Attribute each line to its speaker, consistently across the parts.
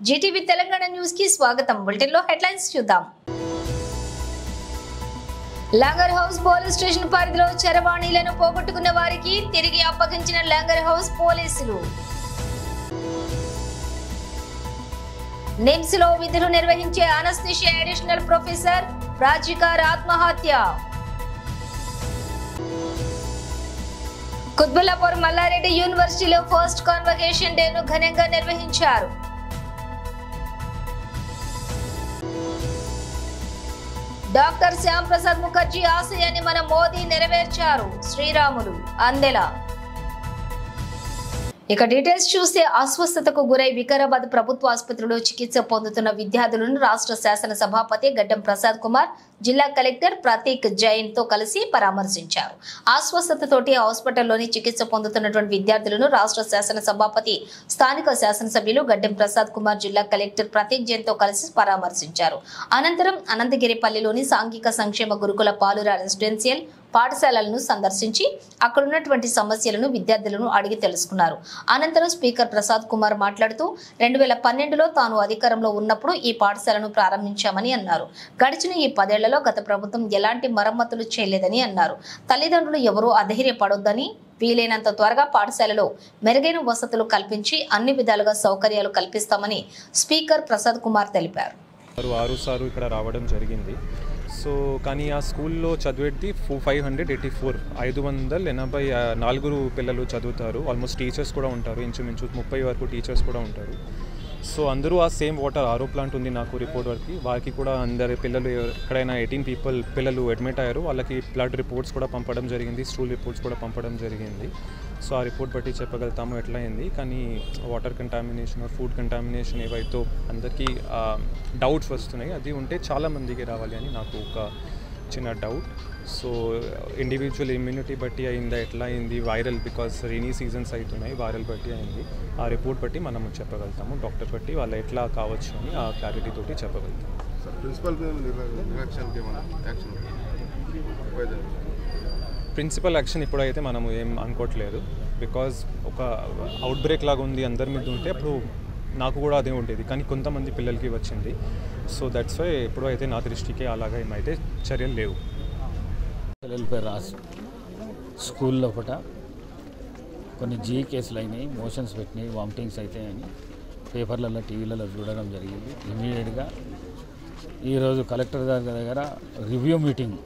Speaker 1: Zee TV Telangana news కి స్వాగతం bulletin లో హెడ్లైన్స్ చూద్దాం లాంగర్ హౌస్ పోలీస్ స్టేషన్ పరిధిలో చరవాణీలను పోగొట్టుకున్న వారికి తిరిగి అప్పగించిన లాంగర్ హౌస్ పోలీసులు నిమ్స్ లో విధులు నిర్వహించే అనస్థిషియా అడిషనల్ ప్రొఫెసర్ రాజికార్ ఆత్మహత్య కుత్బుల్లాపూర్ మల్లారెడ్డి యూనివర్సిటీలో ఫస్ట్ కాన్వకేషన్ డేను ఘనంగా నిర్వహించారు డాక్టర్ శ్యామ్ ప్రసాద్ ముఖర్జీ ఆశయాన్ని మన మోదీ నెరవేర్చారు శ్రీరాములు అందెల ఇక డీటెయిల్స్ చూస్తే అస్వస్థతకు గురై వికారాబాద్ ప్రభుత్వ ఆసుపత్రిలో చికిత్స పొందుతున్న విద్యార్థులను రాష్ట్ర శాసన సభాపతి గడ్డం ప్రసాద్ కుమార్ జిల్లా కలెక్టర్ ప్రతీక్ జైన్ తో కలిసి పరామర్శించారు అస్వస్థతతోటి హాస్పిటల్లోని చికిత్స పొందుతున్నటువంటి విద్యార్థులను రాష్ట్ర శాసన సభాపతి స్థానిక శాసనసభ్యులు గడ్డం ప్రసాద్ కుమార్ జిల్లా కలెక్టర్ ప్రతీక్ జైన్ తో కలిసి పరామర్శించారు అనంతరం అనంతగిరిపల్లిలోని సాంఘిక సంక్షేమ గురుకుల పాలుర రెసిడెన్షియల్ పాఠశాలలను సందర్శించి అక్కడ ఉన్నటువంటి సమస్యలను విద్యార్థులను అడిగి తెలుసుకున్నారు అనంతరం స్పీకర్ ప్రసాద్ కుమార్ మాట్లాడుతూ రెండు వేల పన్నెండులో తాను అధికారంలో ఉన్నప్పుడు ఈ పాఠశాలను ప్రారంభించామని అన్నారు గడిచిన ఈ పదేళ్లలో గత ప్రభుత్వం ఎలాంటి మరమ్మతులు చేయలేదని అన్నారు తల్లిదండ్రులు ఎవరూ అధైర్యపడొద్దని వీలైనంత త్వరగా పాఠశాలలో మెరుగైన వసతులు కల్పించి అన్ని విధాలుగా సౌకర్యాలు కల్పిస్తామని స్పీకర్ ప్రసాద్ కుమార్ తెలిపారు
Speaker 2: వారు ఆరు సార్లు ఇక్కడ రావడం జరిగింది సో కానీ ఆ స్కూల్లో చదివేది four five hundred eighty four ఐదు వందల ఎనభై ఆ, నాలుగురు పిల్లలు చదువుతారు ఆల్మోస్ట్ టీచర్స్ కూడా ఉంటారు ఇంచుమించు ముప్పై వరకు టీచర్స్ కూడా ఉంటారు సో అందరూ ఆ సేమ్ వాటర్ ఆరో ప్లాంట్ ఉంది నాకు రిపోర్ట్ వరకు వారికి కూడా అందరి పిల్లలు ఎక్కడైనా ఎయిటీన్ పీపుల్ పిల్లలు అడ్మిట్ అయ్యారు వాళ్ళకి బ్లడ్ రిపోర్ట్స్ కూడా పంపడం జరిగింది స్టూల్ రిపోర్ట్స్ కూడా పంపడం జరిగింది సో ఆ రిపోర్ట్ బట్టి చెప్పగలుగుతాము ఎట్లా అయింది కానీ వాటర్ కంటామినేషన్ ఫుడ్ కంటామినేషన్ ఏవైతే అందరికీ డౌట్స్ వస్తున్నాయి అది ఉంటే చాలా మందికి రావాలి అని నాకు ఒక చిన్న డౌట్ సో ఇండివిజువల్ ఇమ్యూనిటీ బట్టి అయిందా ఎట్లా అయింది వైరల్ బికాస్ రెయినీ సీజన్స్ అవుతున్నాయి వైరల్ బట్టి అయింది ఆ రిపోర్ట్ బట్టి మనం చెప్పగలుగుతాము డాక్టర్ బట్టి వాళ్ళు ఎట్లా కావచ్చు అని ఆ క్లారిటీ తోటి చెప్పగలుగుతాము
Speaker 3: సార్ ప్రిన్సిపల్ మీద నిర్వ- నిర్లక్ష్యానికి ఏమైనా యాక్షన్ ఉపయోగం
Speaker 2: ప్రిన్సిపల్ యాక్షన్ ఇప్పుడైతే మనము ఏం అనుకోవట్లేదు బికాజ్ ఒక అవుట్ బ్రేక్ లాగా ఉంది అందరి మీద ఉంటే అప్పుడు నాకు కూడా అదే ఉండేది కానీ కొంతమంది పిల్లలకి వచ్చింది సో దట్స్ వై ఇప్పుడు అయితే నా దృష్టికి అలాగా ఏమైతే చర్యలు లేవు
Speaker 4: పిల్లలపై రాసి స్కూల్ లోపల కొన్ని జీ కేసులు అయినాయి మోషన్స్ పెట్టినాయి వామిటింగ్స్ అవుతాయని పేపర్లలో టీవీలలో చూడడం జరిగింది ఇమీడియట్గా ఈరోజు కలెక్టర్ గారి దగ్గర రివ్యూ మీటింగ్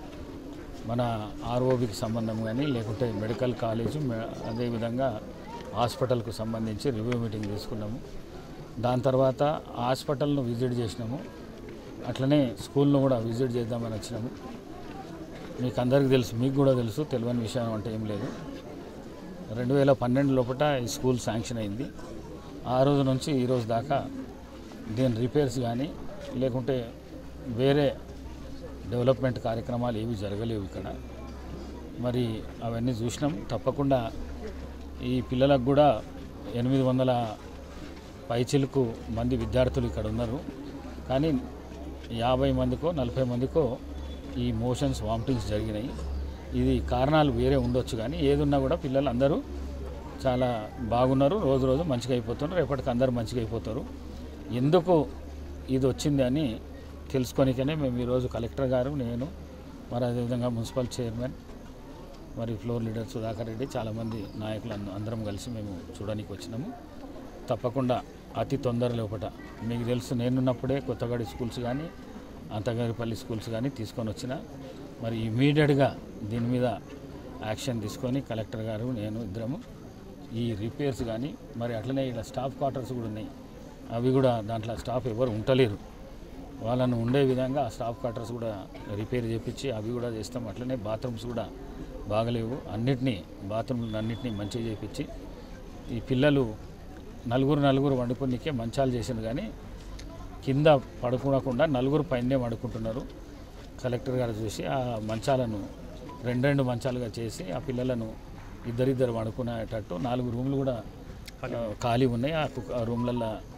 Speaker 4: మన ఆర్ఓబికి సంబంధం కానీ లేకుంటే మెడికల్ కాలేజ్ మె- అదేవిధంగా హాస్పిటల్కు సంబంధించి రివ్యూ మీటింగ్ తీసుకున్నాము దాని తర్వాత హాస్పిటల్ను విజిట్ చేసినాము అట్లనే స్కూల్ను కూడా విజిట్ చేద్దామని వచ్చినాము మీకు అందరికీ తెలుసు మీకు కూడా తెలుసు తెలియని విషయం అంటే ఏం లేదు రెండు వేల పన్నెండు లోపల ఈ స్కూల్ శాంక్షన్ అయింది ఆ రోజు నుంచి ఈ రోజు దాకా దీని రిపేర్స్ కానీ లేకుంటే వేరే డెవలప్మెంట్ కార్యక్రమాలు ఏవి జరగలేవు ఇక్కడ మరి అవన్నీ చూసినాం తప్పకుండా ఈ పిల్లలకు కూడా ఎనిమిది వందల పైచిలకు మంది విద్యార్థులు ఇక్కడ ఉన్నారు కానీ యాభై మందికో నలభై మందికో ఈ మోషన్స్ వామిటింగ్స్ జరిగినాయి ఇది కారణాలు వేరే ఉండొచ్చు కానీ ఏదున్నా కూడా పిల్లలు అందరూ చాలా బాగున్నారు రోజు రోజు మంచిగా అయిపోతున్నారు రేపటికి అందరూ మంచిగా అయిపోతారు ఎందుకు ఇది వచ్చింది అని తెలుసుకొనికనే మేము ఈరోజు కలెక్టర్ గారు నేను మరి అదేవిధంగా మున్సిపల్ చైర్మన్ మరి ఫ్లోర్ లీడర్ సుధాకర్ రెడ్డి చాలామంది నాయకులు అంద- అందరం కలిసి మేము చూడడానికి వచ్చినాము తప్పకుండా అతి తొందర లోపట మీకు తెలుసు నేనున్నప్పుడే కొత్తగడి స్కూల్స్ కానీ అంతగారిపల్లి స్కూల్స్ కానీ తీసుకొని వచ్చిన మరి ఇమీడియట్గా దీని మీద యాక్షన్ తీసుకొని కలెక్టర్ గారు నేను ఇద్దరము ఈ రిపేర్స్ కానీ మరి అట్లనే ఇక్కడ స్టాఫ్ క్వార్టర్స్ కూడా ఉన్నాయి అవి కూడా దాంట్లో స్టాఫ్ ఎవరు ఉండలేరు వాళ్ళను ఉండే విధంగా ఆ స్టాఫ్ క్వార్టర్స్ కూడా రిపేర్ చేపించి అవి కూడా చేస్తాం అట్లనే బాత్రూమ్స్ కూడా బాగలేవు అన్నిటినీ బాత్రూమ్లు అన్నిటినీ మంచిగా చేపించి ఈ పిల్లలు నలుగురు నలుగురు వండుకొనికే మంచాలు చేసింది కానీ కింద పడుకోకుండా నలుగురు పైనే పడుకుంటున్నారు కలెక్టర్ గారు చూసి ఆ మంచాలను రెండు రెండు మంచాలుగా చేసి ఆ పిల్లలను ఇద్దరిద్దరు పడుకునేటట్టు నాలుగు రూమ్లు కూడా ఆ, ఖాళీ ఉన్నాయి ఆ కు- ఆ రూమ్లల్లో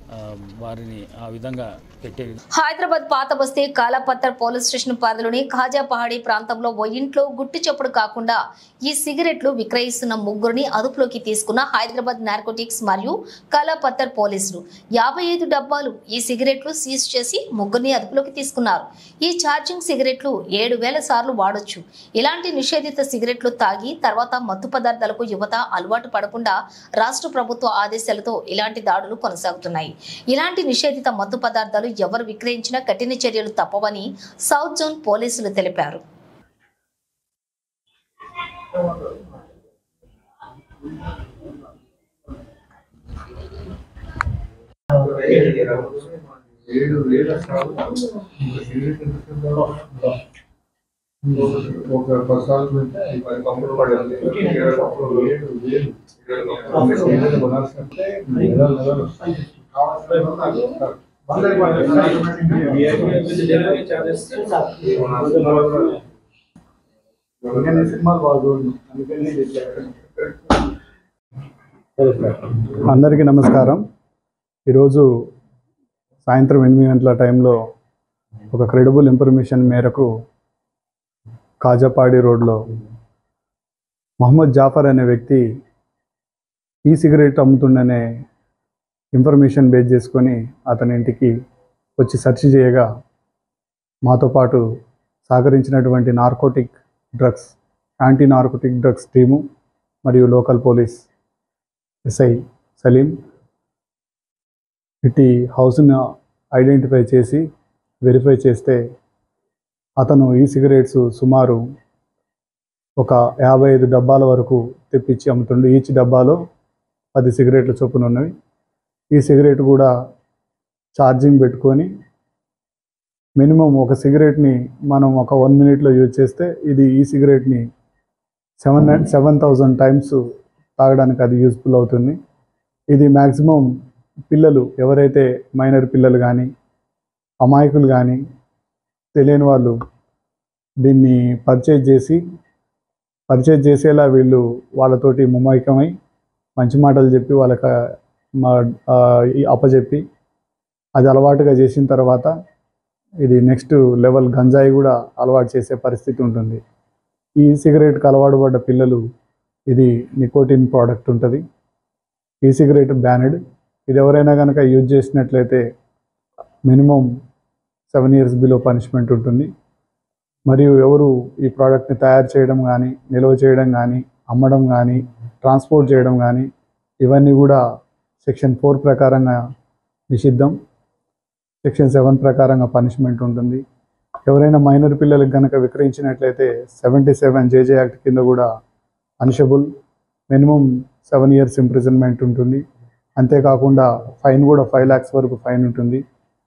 Speaker 4: ఆ, వారిని ఆ విధంగా పెట్టే
Speaker 1: హైదరాబాద్ పాత బస్తీ కాలాపత్తర్ పోలీస్ స్టేషన్ పరిధిలోని ఖాజాపహాడి ప్రాంతంలో ఓ ఇంట్లో గుట్టు చప్పుడు కాకుండా ఈ సిగరెట్లు విక్రయిస్తున్న ముగ్గురిని అదుపులోకి తీసుకున్న హైదరాబాద్ నార్కోటిక్స్ మరియు కాలాపత్తర్ పోలీసులు యాభై ఐదు డబ్బాలు ఈ సిగరెట్లు సీజ్ చేసి ముగ్గురిని అదుపులోకి తీసుకున్నారు ఈ ఛార్జింగ్ సిగరెట్లు ఏడు వేల సార్లు వాడొచ్చు ఇలాంటి నిషేధిత సిగరెట్లు తాగి తర్వాత మత్తు పదార్థాలకు యువత అలవాటు పడకుండా రాష్ట్ర ప్రభుత్వ ఆదేశాలతో ఇలాంటి దాడులు కొనసాగుతున్నాయి ఇలాంటి నిషేధిత మత్తు పదార్థాలు ఎవరు విక్రయించినా కఠిన చర్యలు తప్పవని సౌత్ జోన్ పోలీసులు తెలిపారు
Speaker 5: ఏడు వేల సార్లు ఒక పది సార్లు పెడితే పది కప్పులు పడాలి ఇరవై కప్పులు ఏడు వేలు ఏదైనా కొనాల్సింటే నెలలు నెలలు వస్తాయి. అందుకని సినిమాలు బాగా చూడండి అందుకని
Speaker 6: అందరికీ నమస్కారం ఈరోజు సాయంత్రం ఎనిమిది గంటల టైంలో ఒక క్రెడిబుల్ ఇన్ఫర్మేషన్ మేరకు కాజాపాడి రోడ్లో మహమ్మద్ జాఫర్ అనే వ్యక్తి ఈ సిగరెట్ అమ్ముతుండనే ఇన్ఫర్మేషన్ బేస్ చేసుకొని అతని ఇంటికి వచ్చి సెర్చ్ చేయగా మాతో పాటు సహకరించినటువంటి narcotic drugs anti narcotic drugs team మరియు లోకల్ పోలీస్ ఎస్ఐ సలీం ఇట్టి హౌస్ని ఐడెంటిఫై చేసి వెరిఫై చేస్తే అతను ఈ సిగరెట్స్ సుమారు ఒక యాభై ఐదు డబ్బాల వరకు తెప్పించి అమ్ముతుండు ఈచ్ డబ్బాలో పది సిగరెట్ల చొప్పున ఉన్నవి ఈ సిగరెట్ కూడా ఛార్జింగ్ పెట్టుకొని మినిమం ఒక సిగరెట్ని మనం ఒక వన్ మినిట్లో యూజ్ చేస్తే ఇది ఈ సిగరెట్ని సెవెన్ సెవెన్ థౌజండ్ టైమ్స్ తాగడానికి అది యూస్ఫుల్ అవుతుంది ఇది మ్యాక్సిమం పిల్లలు ఎవరైతే మైనర్ పిల్లలు కానీ అమాయకులు కానీ తెలియని వాళ్ళు దీన్ని పర్చేజ్ చేసి పర్చేజ్ చేసేలా వీళ్ళు వాళ్ళతోటి ముమైకమై మంచి మాటలు చెప్పి వాళ్ళకి మా ఆ, ఈ అప్పచెప్పి అది అలవాటుగా చేసిన తర్వాత ఇది నెక్స్ట్ లెవెల్ గంజాయి కూడా అలవాటు చేసే పరిస్థితి ఉంటుంది ఈ సిగరెట్కి అలవాటు పడ్డ పిల్లలు ఇది నికోటిన్ ప్రోడక్ట్ ఉంటుంది ఈ సిగరెట్ బ్యానెడ్ ఇది ఎవరైనా కనుక యూజ్ చేసినట్లయితే minimum seven years below punishment ఉంటుంది మరియు ఎవరు ఈ ప్రోడక్ట్ని తయారు చేయడం కానీ నిల్వ చేయడం కానీ అమ్మడం కానీ ట్రాన్స్పోర్ట్ చేయడం కానీ ఇవన్నీ కూడా సెక్షన్ ఫోర్ ప్రకారంగా నిషిద్ధం సెక్షన్ సెవెన్ ప్రకారంగా పనిష్మెంట్ ఉంటుంది ఎవరైనా మైనర్ పిల్లలకు కనుక విక్రయించినట్లయితే సెవెంటీ సెవెన్ జేజే యాక్ట్ కింద కూడా punishable minimum seven years imprisonment ఉంటుంది అంతేకాకుండా ఫైన్ కూడా ఫైవ్ ల్యాక్స్ వరకు ఫైన్ ఉంటుంది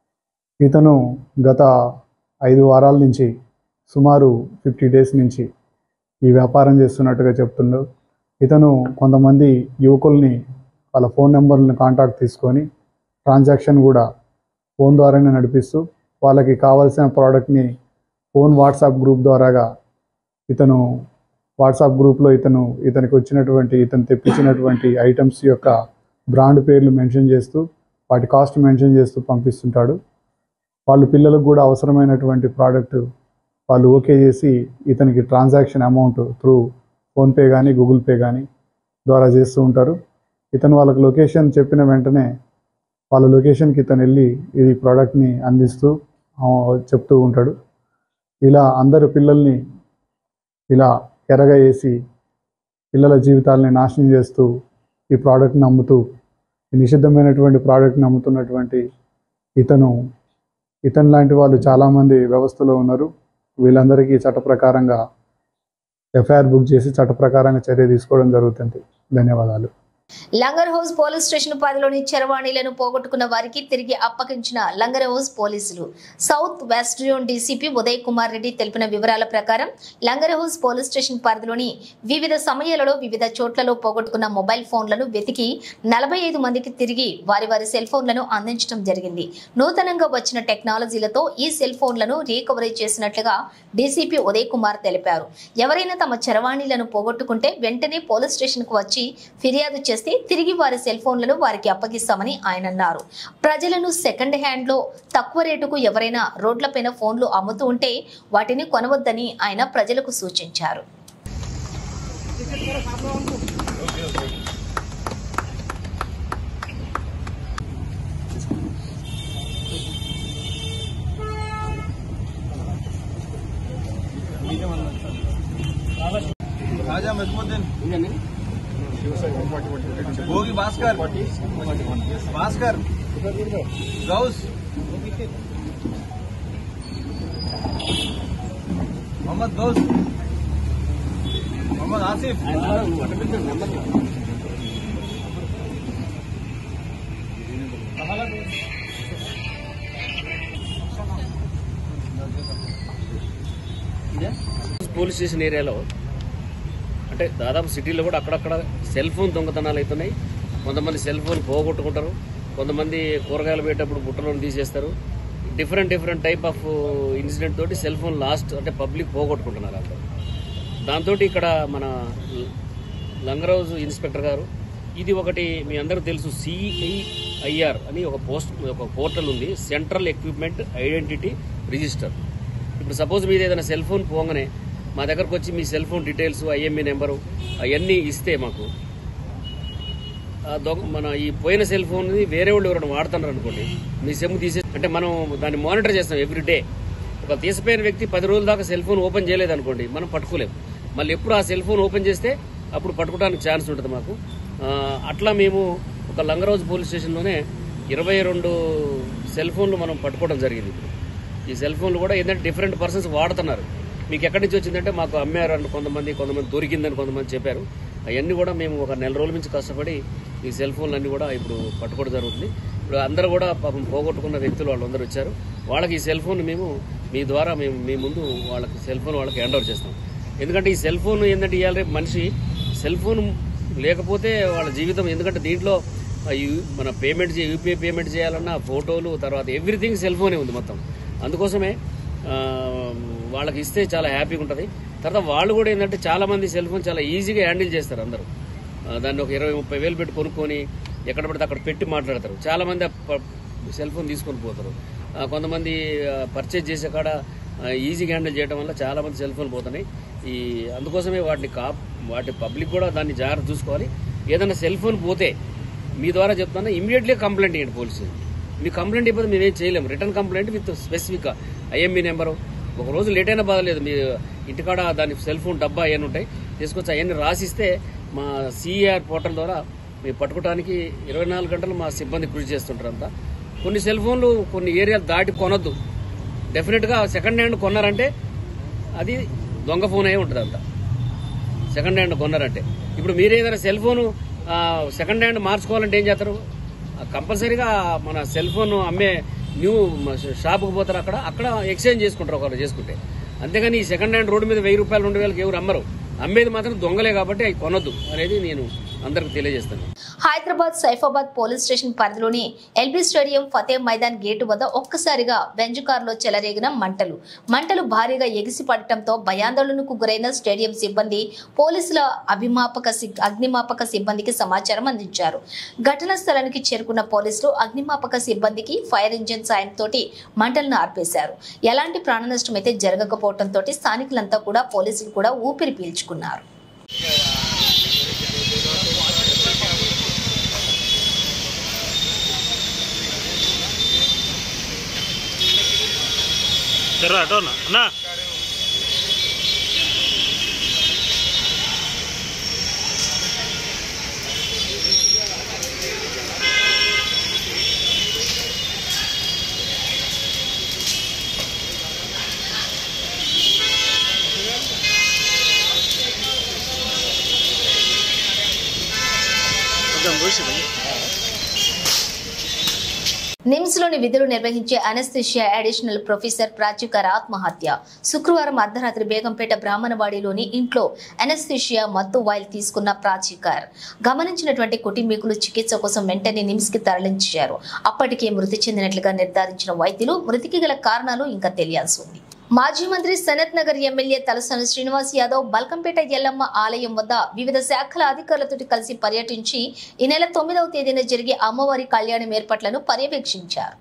Speaker 6: ఇతను గత ఐదు వారాల నుంచి సుమారు ఫిఫ్టీ డేస్ నుంచి ఈ వ్యాపారం చేస్తున్నట్టుగా చెప్తుండు ఇతను కొంతమంది యువకుల్ని వాళ్ళ ఫోన్ నెంబర్లను కాంటాక్ట్ తీసుకొని ట్రాన్సాక్షన్ కూడా ఫోన్ ద్వారానే నడిపిస్తూ వాళ్ళకి కావాల్సిన ప్రోడక్ట్ని ఫోన్ వాట్సాప్ గ్రూప్ ద్వారాగా ఇతను వాట్సాప్ గ్రూప్లో ఇతను ఇతనికి వచ్చినటువంటి ఇతను తెప్పించినటువంటి ఐటమ్స్ యొక్క బ్రాండ్ పేర్లు మెన్షన్ చేస్తూ వాటి కాస్ట్ మెన్షన్ చేస్తూ పంపిస్తుంటాడు వాళ్ళు పిల్లలకు కూడా అవసరమైనటువంటి ప్రోడక్ట్ వాళ్ళు ఓకే చేసి ఇతనికి ట్రాన్సాక్షన్ అమౌంట్ త్రూ ఫోన్పే కానీ గూగుల్ పే కానీ ద్వారా చేస్తూ ఉంటారు ఇతను వాళ్ళకి లొకేషన్ చెప్పిన వెంటనే వాళ్ళ లొకేషన్కి ఇతను వెళ్ళి ఈ ప్రోడక్ట్ని అందిస్తూ ఆ, చెప్తూ ఉంటాడు ఇలా అందరు పిల్లల్ని ఇలా ఎరగా వేసి పిల్లల జీవితాలని నాశనం చేస్తూ ఈ ప్రోడక్ట్ని అమ్ముతూ ఈ నిషిద్ధమైనటువంటి ప్రోడక్ట్ని అమ్ముతున్నటువంటి ఇతను ఇతను లాంటి వాళ్ళు చాలామంది వ్యవస్థలో ఉన్నారు వీళ్ళందరికీ చట్ట ప్రకారంగా ఎఫ్ఐఆర్ బుక్ చేసి చట్ట ప్రకారంగా చర్య తీసుకోవడం జరుగుతుంది ధన్యవాదాలు
Speaker 1: లంగర్ హౌస్ పోలీస్ స్టేషన్ పరిధిలోని చరవాణిలను పోగొట్టుకున్న వారికి తిరిగి అప్పగించిన లంగర్ హౌస్ పోలీసులు south west zone DCP Uday Kumar Reddy తెలిపిన వివరాల ప్రకారం లంగర్ హౌస్ పోలీస్ స్టేషన్ పరిధిలోని వివిధ సమయాలలో వివిధ చోట్లలో పోగొట్టుకున్న మొబైల్ ఫోన్లను వెతికి నలభై ఐదు మందికి తిరిగి వారి వారి సెల్ ఫోన్లను అందించడం జరిగింది నూతనంగా వచ్చిన టెక్నాలజీలతో ఈ సెల్ ఫోన్లను రీకవరీ చేసినట్లుగా డీసీపీ ఉదయ్ కుమార్ తెలిపారు ఎవరైనా తమ చరవాణీలను పోగొట్టుకుంటే వెంటనే పోలీస్ స్టేషన్కు వచ్చి ఫిర్యాదు చేస్తే చేస్తే తిరిగి వారి సెల్ ఫోన్లను వారికి అప్పగిస్తామని ఆయన అన్నారు ప్రజలను సెకండ్ హ్యాండ్ లో తక్కువ రేటుకు ఎవరైనా రోడ్లపైన ఫోన్లు అమ్ముతూ ఉంటే వాటిని కొనవద్దని ఆయన ప్రజలకు సూచించారు
Speaker 7: రాజా మజ్ముద్దీన్ భోగి భాస్కర్ భాస్కర్ గౌస్ మొహమ్మద్ గౌస్ మొహమ్మద్ ఆసిఫ్
Speaker 8: పోలీస్ స్టేషన్ ఏరియాలో అంటే దాదాపు సిటీలో కూడా అక్కడక్కడ సెల్ ఫోన్ దొంగతనాలు అవుతున్నాయి కొంతమంది సెల్ ఫోన్ పోగొట్టుకుంటారు కొంతమంది కూరగాయలు పెట్టేటప్పుడు బుట్టలను తీసేస్తారు different different type of incident తోటి సెల్ ఫోన్ లాస్ట్ అంటే పబ్లిక్ పోగొట్టుకుంటున్నారు అక్కడ దాంతో ఇక్కడ మన లంగరౌజ్ ఇన్స్పెక్టర్ గారు ఇది ఒకటి మీ అందరూ తెలుసు సిఐఐఆర్ అని ఒక పోస్ట్ ఒక పోర్టల్ ఉంది సెంట్రల్ ఎక్విప్మెంట్ ఐడెంటిటీ రిజిస్టర్ ఇప్పుడు సపోజ్ మీద ఏదైనా సెల్ ఫోన్ పోగానే మా దగ్గరకు వచ్చి మీ cell phone details IMEI number అవన్నీ ఇస్తే మాకు ఆ దొంగ మన ఈ పోయిన సెల్ ఫోన్ వేరే వాళ్ళు ఎవరైనా వాడుతున్నారు అనుకోండి మీ సెమ్ తీసే అంటే మనం దాన్ని మానిటర్ చేస్తాం ఎవ్రీ డే ఒక తీసిపోయిన వ్యక్తి పది రోజుల దాకా సెల్ ఫోన్ ఓపెన్ చేయలేదు అనుకోండి మనం పట్టుకోలేం మళ్ళీ ఎప్పుడు ఆ సెల్ ఫోన్ ఓపెన్ చేస్తే అప్పుడు పట్టుకోవడానికి ఛాన్స్ ఉంటుంది మాకు ఆ, అట్లా మేము ఒక లంగరోజు పోలీస్ స్టేషన్లోనే ఇరవై రెండు సెల్ ఫోన్లు మనం పట్టుకోవడం జరిగింది ఇప్పుడు ఈ సెల్ ఫోన్లు కూడా ఏంటంటే డిఫరెంట్ పర్సన్స్ వాడుతున్నారు మీకు ఎక్కడి నుంచి వచ్చిందంటే మాకు అమ్మారు అని కొంతమంది కొంతమంది దొరికిందని కొంతమంది చెప్పారు అవన్నీ కూడా మేము ఒక నెల రోజుల నుంచి కష్టపడి ఈ సెల్ ఫోన్లు అన్నీ కూడా ఇప్పుడు పట్టుకోవడం జరుగుతుంది ఇప్పుడు అందరూ కూడా పాపం పోగొట్టుకున్న వ్యక్తులు వాళ్ళందరూ వచ్చారు వాళ్ళకి ఈ సెల్ ఫోన్ మేము మీ ద్వారా మేము మీ ముందు వాళ్ళకి సెల్ ఫోన్ వాళ్ళకి హ్యాండ్ ఓవర్ చేస్తాం ఎందుకంటే ఈ సెల్ ఫోన్ ఏంటంటే ఇవాళ రేపు మనిషి సెల్ ఫోన్ లేకపోతే వాళ్ళ జీవితం ఎందుకంటే దీంట్లో ఆ యు- మన పేమెంట్ చే- యూపీఐ పేమెంట్ చేయాలన్నా ఫోటోలు తర్వాత ఎవ్రీథింగ్ సెల్ ఫోనే ఉంది మొత్తం అందుకోసమే ఆ, వాళ్ళకి ఇస్తే చాలా హ్యాపీగా ఉంటుంది తర్వాత వాళ్ళు కూడా ఏంటంటే చాలా మంది సెల్ ఫోన్ చాలా ఈజీగా హ్యాండిల్ చేస్తారు అందరూ ఆ, దాన్ని ఒక ఇరవై ముప్పై వేలు పెట్టి కొనుక్కొని ఎక్కడ పడితే అక్కడ పెట్టి మాట్లాడతారు చాలా మంది ఆ ప- సెల్ ఫోన్ తీసుకొని పోతారు ఆ, కొంతమంది పర్చేజ్ చేసే కాడ ఆ, ఈజీగా హ్యాండిల్ చేయడం వల్ల చాలా మంది సెల్ ఫోన్ పోతున్నాయి ఈ అందుకోసమే వాటిని కా వాటి పబ్లిక్ కూడా దాన్ని జాగ్రత్త చూసుకోవాలి ఏదైనా సెల్ ఫోన్ పోతే మీ ద్వారా చెప్తాను ఇమీడియట్లీ కంప్లైంట్ ఇవ్వండి పోలీసు మీ కంప్లైంట్ ఇవ్వదు మేమేం చేయలేము return complaint with specific IMEI number ఒక రోజు లేట్ అయినా బాధలేదు మీ ఇంటికాడ దాని సెల్ ఫోన్ డబ్బా అవన్నీ ఉంటాయి తీసుకొచ్చి అవన్నీ రాసిస్తే మా సిఆర్ పోర్టల్ ద్వారా మేము పట్టుకోవడానికి ఇరవై నాలుగు గంటలు మా సిబ్బంది కృషి చేస్తుంటారు అంతా కొన్ని సెల్ ఫోన్లు కొన్ని ఏరియాలు దాటి కొనొద్దు డెఫినెట్గా సెకండ్ హ్యాండ్ కొన్నారంటే అది దొంగ ఫోన్ అయి ఉంటుంది అంతా సెకండ్ హ్యాండ్ కొన్నారంటే ఇప్పుడు మీరు ఏదైనా సెల్ ఫోన్ సెకండ్ హ్యాండ్ మార్చుకోవాలంటే ఏం చేస్తారు ఆ, కంపల్సరీగా మన సెల్ ఫోన్ అమ్మే న్యూ షాప్కి పోతారు అక్కడ అక్కడ ఎక్స్చేంజ్ చేసుకుంటారు ఒకరు చేసుకుంటే అంతేగాని ఈ సెకండ్ హ్యాండ్ రోడ్డు మీద వెయ్యి రూపాయలు రెండు వేలకు ఎవరు అమ్మరు అమ్మేది మాత్రం దొంగలే కాబట్టి అవి కొనొద్దు అనేది నేను అందరికి తెలియజేస్తాను
Speaker 1: హైదరాబాద్ సైఫాబాద్ పోలీస్ స్టేషన్ పరిధిలోని LB stadium Fateh Maidan gate వద్ద ఒక్కసారిగా బెంజ్ కారులో చెలరేగిన మంటలు మంటలు భారీగా ఎగిసి పడటంతో భయాందోళనకు గురైన స్టేడియం సిబ్బంది పోలీసుల అభిమాపక సిగ్- అగ్నిమాపక సిబ్బందికి సమాచారం అందించారు ఘటనా స్థలానికి చేరుకున్న పోలీసులు అగ్నిమాపక సిబ్బందికి ఫైర్ ఇంజిన్ సాయంతో మంటలను ఆర్పేశారు ఎలాంటి ప్రాణ నష్టం అయితే జరగకపోవడంతో స్థానికులంతా కూడా పోలీసులు కూడా ఊపిరి పీల్చుకున్నారు నిమ్స్ లోని విధులు నిర్వహించే అనస్థిషియా అడిషనల్ ప్రొఫెసర్ ప్రాచుకర్ ఆత్మహత్య శుక్రవారం అర్ధరాత్రి బేగంపేట బ్రాహ్మణవాడిలోని ఇంట్లో అనస్థిషియా మత్తు వాయిల్ తీసుకున్న ప్రాచుకర్ గమనించినటువంటి కుటుంబీకులు చికిత్స కోసం వెంటనే నిమ్స్ కి తరలించారు అప్పటికే మృతి చెందినట్లుగా నిర్ధారించిన వైద్యులు మృతికి గల కారణాలు ఇంకా తెలియాల్సి ఉంది మాజీ మంత్రి సనత్ నగర్ ఎమ్మెల్యే తలసాని శ్రీనివాస్ యాదవ్ బల్కంపేట ఎల్లమ్మ ఆలయం వద్ద వివిధ శాఖల అధికారులతో కలిసి పర్యటించి ఈ నెల తొమ్మిదవ తేదీన జరిగే అమ్మవారి కళ్యాణం ఏర్పాట్లను పర్యవేక్షించారు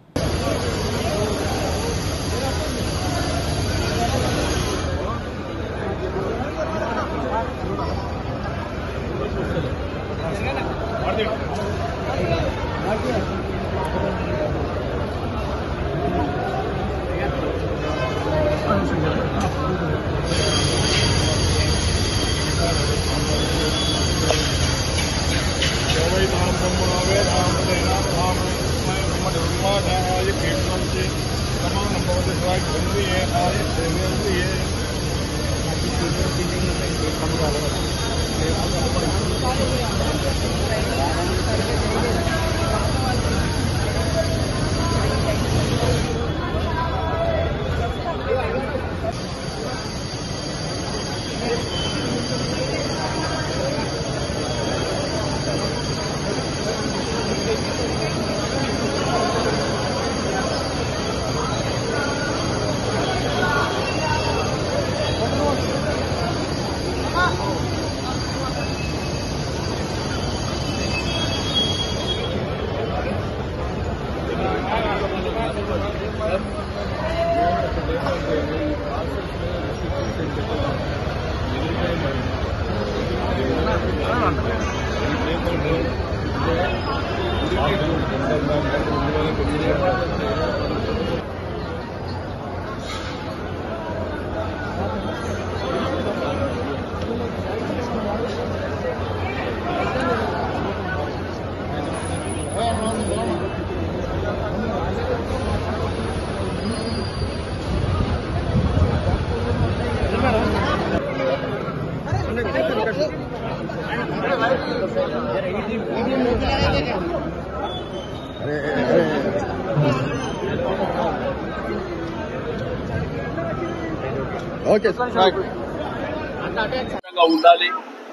Speaker 9: విధంగా ఉండాలి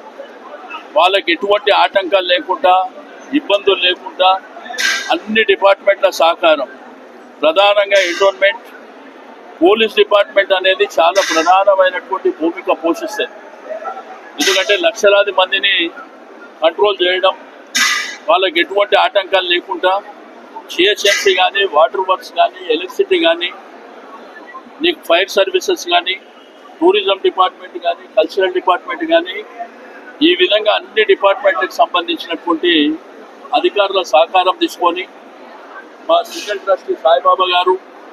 Speaker 9: వాళ్ళకి ఎటువంటి ఆటంకాలు లేకుండా ఇబ్బందులు లేకుండా అన్ని డిపార్ట్మెంట్ల సహకారం ప్రధానంగా ఎంటోన్మెంట్ పోలీస్ డిపార్ట్మెంట్ అనేది చాలా ప్రధానమైనటువంటి భూమిక పోషిస్తుంది ఎందుకంటే లక్షలాది మందిని కంట్రోల్ చేయడం వాళ్ళకి ఎటువంటి ఆటంకాలు లేకుండా జిహెచ్ఎంసీ కానీ వాటర్ వర్క్స్ కానీ ఎలక్ట్రిసిటీ కానీ నీకు ఫైర్ సర్వీసెస్ కానీ టూరిజం డిపార్ట్మెంట్ కానీ కల్చరల్ డిపార్ట్మెంట్ కానీ ఈ విధంగా అన్ని డిపార్ట్మెంట్లకు సంబంధించినటువంటి అధికారుల సహకారం తీసుకొని మా స్పెషల్ ట్రస్టీ సాయిబాబా గారు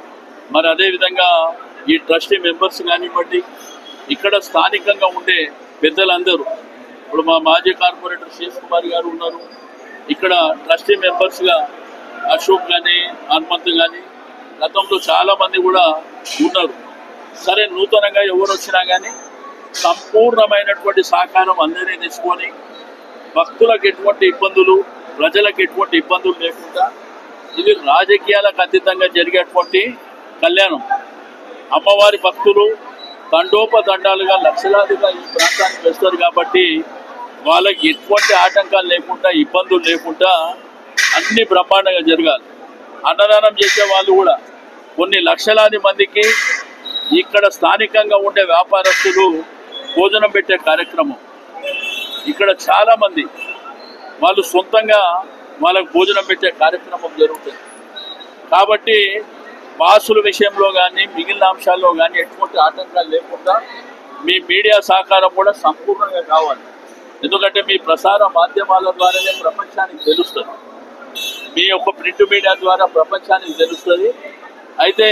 Speaker 9: మరి అదేవిధంగా ఈ ట్రస్టీ మెంబర్స్ కానివ్వండి ఇక్కడ స్థానికంగా ఉండే పెద్దలందరూ ఇప్పుడు మా మాజీ కార్పొరేటర్ శేష్ కుమార్ గారు ఉన్నారు ఇక్కడ ట్రస్టీ మెంబర్స్గా అశోక్ కానీ హనుమంత్ కానీ గతంలో చాలా మంది కూడా ఉన్నారు సరే నూతనంగా ఎవరు వచ్చినా కానీ సంపూర్ణమైనటువంటి సహకారం అందరినీ తీసుకొని భక్తులకు ఎటువంటి ఇబ్బందులు ప్రజలకు ఎటువంటి ఇబ్బందులు లేకుండా ఇది రాజకీయాలకు అతీతంగా జరిగేటువంటి కళ్యాణం అమ్మవారి భక్తులు తండోపతండాలుగా లక్షలాదిగా ఈ ప్రాంతానికి వస్తారు కాబట్టి వాళ్ళకి ఎటువంటి ఆటంకాలు లేకుండా ఇబ్బందులు లేకుండా అన్ని బ్రహ్మాండంగా జరగాలి అన్నదానం చేసే వాళ్ళు కూడా కొన్ని లక్షలాది మందికి ఇక్కడ స్థానికంగా ఉండే వ్యాపారస్తులు భోజనం పెట్టే కార్యక్రమం ఇక్కడ చాలా మంది వాళ్ళు సొంతంగా వాళ్ళకు భోజనం పెట్టే కార్యక్రమం జరుగుతుంది కాబట్టి పాసుల విషయంలో కానీ మిగిలిన అంశాల్లో కానీ ఎటువంటి ఆటంకాలు లేకుండా మీ మీడియా సహకారం కూడా సంపూర్ణంగా కావాలి ఎందుకంటే మీ ప్రసార మాధ్యమాల ద్వారానే ప్రపంచానికి తెలుస్తుంది మీ యొక్క ప్రింట్ మీడియా ద్వారా ప్రపంచానికి తెలుస్తుంది అయితే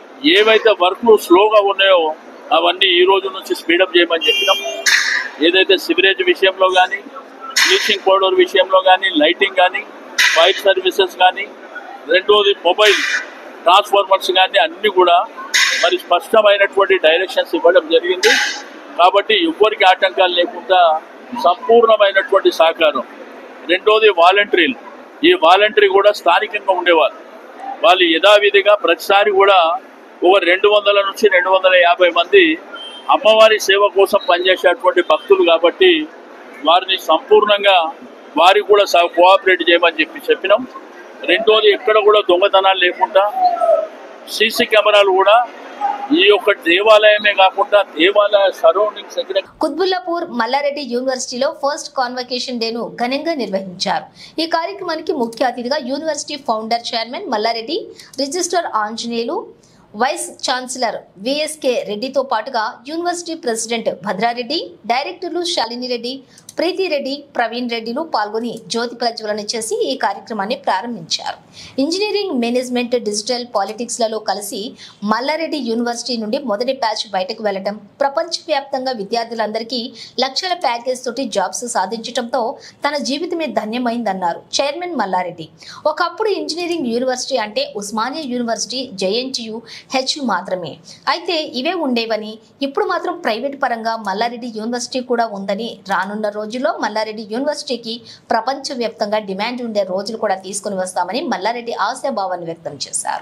Speaker 9: ఏవైతే వర్క్లు స్లోగా ఉన్నాయో అవన్నీ ఈ రోజు నుంచి స్పీడప్ చేయమని చెప్పినాం ఏదైతే సివరేజ్ విషయంలో కానీ బ్లీచింగ్ పౌడర్ విషయంలో కానీ లైటింగ్ కానీ ఫైర్ సర్వీసెస్ కానీ రెండోది మొబైల్ ట్రాన్స్ఫార్మర్స్ కానీ అన్నీ కూడా మరి స్పష్టమైనటువంటి డైరెక్షన్స్ ఇవ్వడం జరిగింది కాబట్టి ఎవ్వరికి ఆటంకాలు లేకుండా సంపూర్ణమైనటువంటి సహకారం రెండోది వాలంటీర్లు ఈ వాలంటరీ కూడా స్థానికంగా ఉండేవాళ్ళు వాళ్ళు యథావిధిగా ప్రతిసారి కూడా ఒక రెండు వందల నుంచి రెండు వందల యాభై మంది అమ్మవారి సేవ కోసం పనిచేసేటువంటి భక్తులు కాబట్టి వారిని సంపూర్ణంగా వారికి కూడా సహ- కోఆపరేట్ చేయమని చెప్పి చెప్పినాం రెండోది ఎక్కడ కూడా దొంగతనాలు లేకుండా సీసీ కెమెరాలు కూడా ఈ యొక్క దేవాలయమే కాకుండా దేవాలయ సరౌండింగ్స్ ఎక్కడ
Speaker 1: కుత్బుల్లాపూర్ మల్లారెడ్డి యూనివర్సిటీలో ఫస్ట్ కాన్వకేషన్ డేను ఘనంగా నిర్వహించారు ఈ కార్యక్రమానికి ముఖ్య అతిథిగా university founder chairman Mallareddy register Anjaneyulu vice chancellor VSK రెడ్డితో పాటుగా యూనివర్సిటీ ప్రెసిడెంట్ భద్రారెడ్డి డైరెక్టర్లు శాలిని రెడ్డి ప్రీతి రెడ్డి ప్రవీణ్ రెడ్డిలు పాల్గొని జ్యోతి ప్రజ్వలన చేసి ఈ కార్యక్రమాన్ని ప్రారంభించారు ఇంజనీరింగ్ మేనేజ్మెంట్ డిజిటల్ పాలిటిక్స్ లలో కలిసి మల్లారెడ్డి యూనివర్సిటీ నుండి మొదటి బ్యాచ్ బయటకు వెళ్లడం ప్రపంచవ్యాప్తంగా విద్యార్థులందరికీ లక్షల ప్యాకేజ్ తోటి జాబ్స్ సాధించడంతో తన జీవితమే ధన్యమైందన్నారు చైర్మన్ మల్లారెడ్డి ఒకప్పుడు ఇంజనీరింగ్ యూనివర్సిటీ అంటే ఉస్మానియా యూనివర్సిటీ జేఎన్టీయు హెచ్ మాత్రమే అయితే ఇవే ఉండేవని ఇప్పుడు మాత్రం ప్రైవేట్ పరంగా మల్లారెడ్డి యూనివర్సిటీ కూడా ఉందని రానున్న రోజుల్లో మల్లారెడ్డి యూనివర్సిటీకి ప్రపంచవ్యాప్తంగా డిమాండ్ ఉండే రోజులు కూడా తీసుకుని వస్తామని మల్లారెడ్డి ఆశాభావాన్ని వ్యక్తం చేశారు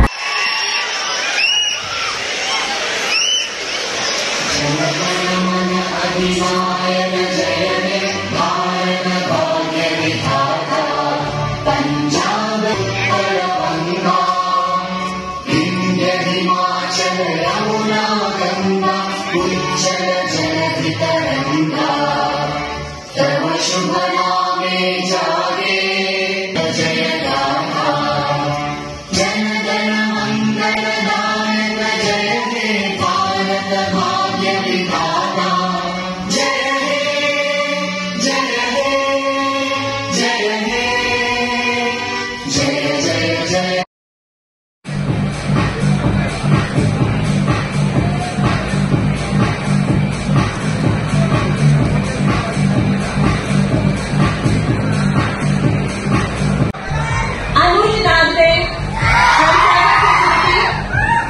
Speaker 10: Anush Nagde from Cyber Security.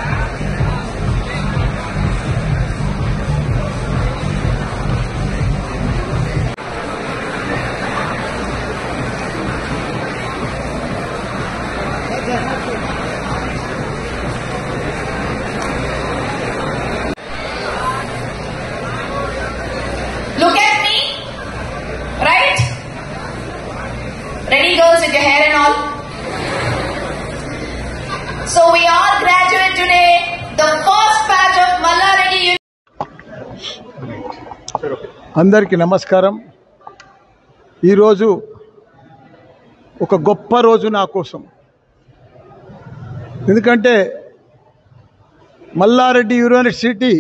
Speaker 10: Look at me. Right? Ready girls with your hair and all? So we all graduate today, the first batch of Mallareddy University.
Speaker 11: అందరికీ నమస్కారం ఈరోజు ఒక గొప్ప రోజు నా కోసం ఎందుకంటే మల్లారెడ్డి యూనివర్సిటీ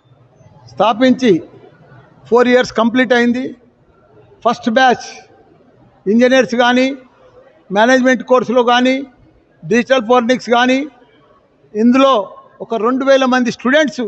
Speaker 11: స్థాపించి ఫోర్ ఇయర్స్ కంప్లీట్ అయింది ఫస్ట్ బ్యాచ్ ఇంజనీర్స్ కానీ మేనేజ్మెంట్ కోర్సులో కానీ డిజిటల్ ఫోర్నిక్స్ కానీ ఇందులో ఒక రెండు వేల మంది students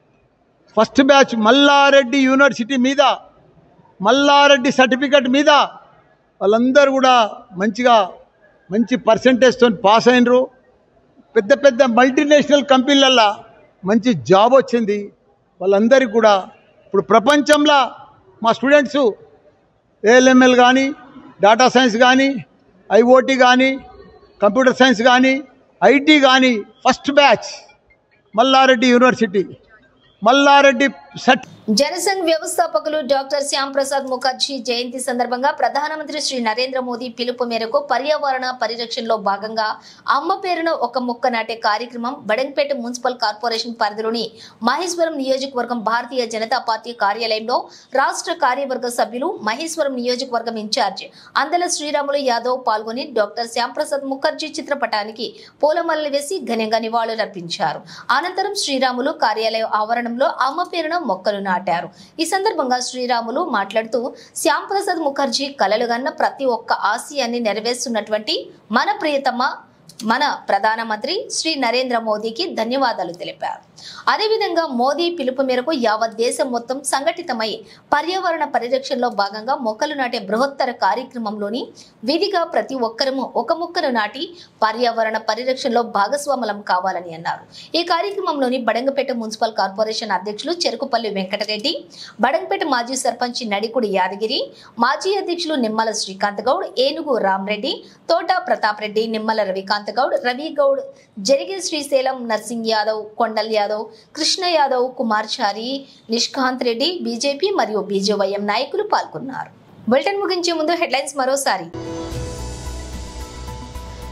Speaker 11: first batch Mallareddy university మీద మల్లారెడ్డి సర్టిఫికెట్ మీద వాళ్ళందరూ కూడా మంచిగా మంచి పర్సంటేజ్తో పాస్ అయినరు పెద్ద పెద్ద మల్టీనేషనల్ కంపెనీలల్లో మంచి జాబ్ వచ్చింది వాళ్ళందరికీ కూడా ఇప్పుడు ప్రపంచంలో మా స్టూడెంట్స్ ఏఎల్ఎంఎల్ కానీ డేటా సైన్స్ కానీ ఐఓటీ కానీ కంప్యూటర్ సైన్స్ కానీ ఐటీ కానీ first batch Mallareddy university Mallareddy సర్టి
Speaker 1: జనసంఘ్ వ్యవస్థాపకులు డాక్టర్ శ్యామ్ ప్రసాద్ ముఖర్జీ జయంతి సందర్భంగా ప్రధానమంత్రి శ్రీ నరేంద్ర మోదీ పిలుపు మేరకు పర్యావరణ పరిరక్షణలో భాగంగా అమ్మ పేరున ఒక మొక్క నాటే కార్యక్రమం బడంపేట మున్సిపల్ కార్పొరేషన్ పరిధిలోని మహేశ్వరం నియోజకవర్గం భారతీయ జనతా పార్టీ కార్యాలయంలో రాష్ట్ర కార్యవర్గ సభ్యులు మహేశ్వరం నియోజకవర్గం ఇన్ఛార్జ్ అందల శ్రీరాములు యాదవ్ పాల్గొని డాక్టర్ శ్యామ్ ప్రసాద్ ముఖర్జీ చిత్రపటానికి పూలమాలలు వేసి ఘనంగా నివాళులర్పించారు అనంతరం శ్రీరాములు కార్యాలయ ఆవరణంలో అమ్మ పేరున మొక్కలు నాటారు ఈ సందర్భంగా శ్రీరాములు మాట్లాడుతూ శ్యామ్ ప్రసాద్ ముఖర్జీ కలలుగన్న ప్రతి ఒక్క ఆశయాన్ని నెరవేరుస్తున్నటువంటి మన ప్రియతమ మన ప్రధానమంత్రి శ్రీ నరేంద్ర మోదీకి ధన్యవాదాలు తెలిపారు అదేవిధంగా మోదీ పిలుపు మేరకు యావత్ దేశం మొత్తం సంఘటితమై పర్యావరణ పరిరక్షణలో భాగంగా మొక్కలు నాటే బృహత్తర కార్యక్రమంలోని విధిగా ప్రతి ఒక్కరము ఒక మొక్కను నాటి పర్యావరణ పరిరక్షణలో భాగస్వాములం కావాలని అన్నారు ఈ కార్యక్రమంలోని బడంగపేట మున్సిపల్ కార్పొరేషన్ అధ్యక్షులు చెరుకుపల్లి వెంకటరెడ్డి బడంగపేట మాజీ సర్పంచ్ నడికుడి యాదగిరి మాజీ అధ్యక్షులు నిమ్మల శ్రీకాంత్ గౌడ్ ఏనుగు రామరెడ్డి తోట ప్రతాప్ రెడ్డి నిమ్మల రవికాంత్ గౌడ్ రవి గౌడ్ జరిగే శ్రీశైలం నర్సింగ్ యాదవ్ కొండల్ యాదవ్ కృష్ణ యాదవ్ కుమార్ చారి నిష్కాంత్ రెడ్డి బీజేపీ మరియు బీజేవైఎం నాయకులు పాల్గొన్నారు బులెటిన్ ముగించే ముందు హెడ్లైన్స్ మరోసారి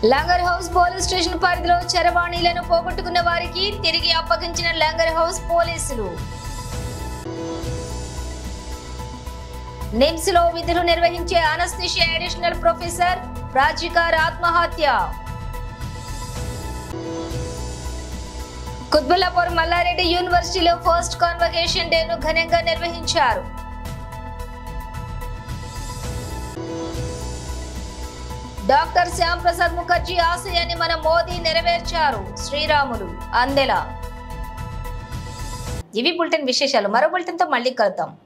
Speaker 1: లంగర్ హౌస్ పోలీస్ స్టేషన్ పరిధిలో చరవాణీలను పోగొట్టుకున్న వారికి తిరిగి అప్పగించిన లంగర్ హౌస్ పోలీసులు నిమ్స్ లో విధులు నిర్వహించే అనస్థిషియా అడిషనల్ ప్రొఫెసర్ రాజికార్ ఆత్మహత్య కుత్బుల్లాపూర్ మల్లారెడ్డి యూనివర్సిటీలో ఫస్ట్ కాన్వకేషన్ డేను ఘనంగా నిర్వహించారు డాక్టర్ శ్యామ్ ప్రసాద్ ముఖర్జీ ఆశయాన్ని మన మోదీ నెరవేర్చారు శ్రీరాములు అందెల ఇవి బులెటిన్ విశేషాలు మరో బులెటిన్తో మళ్ళీ కలుద్దాం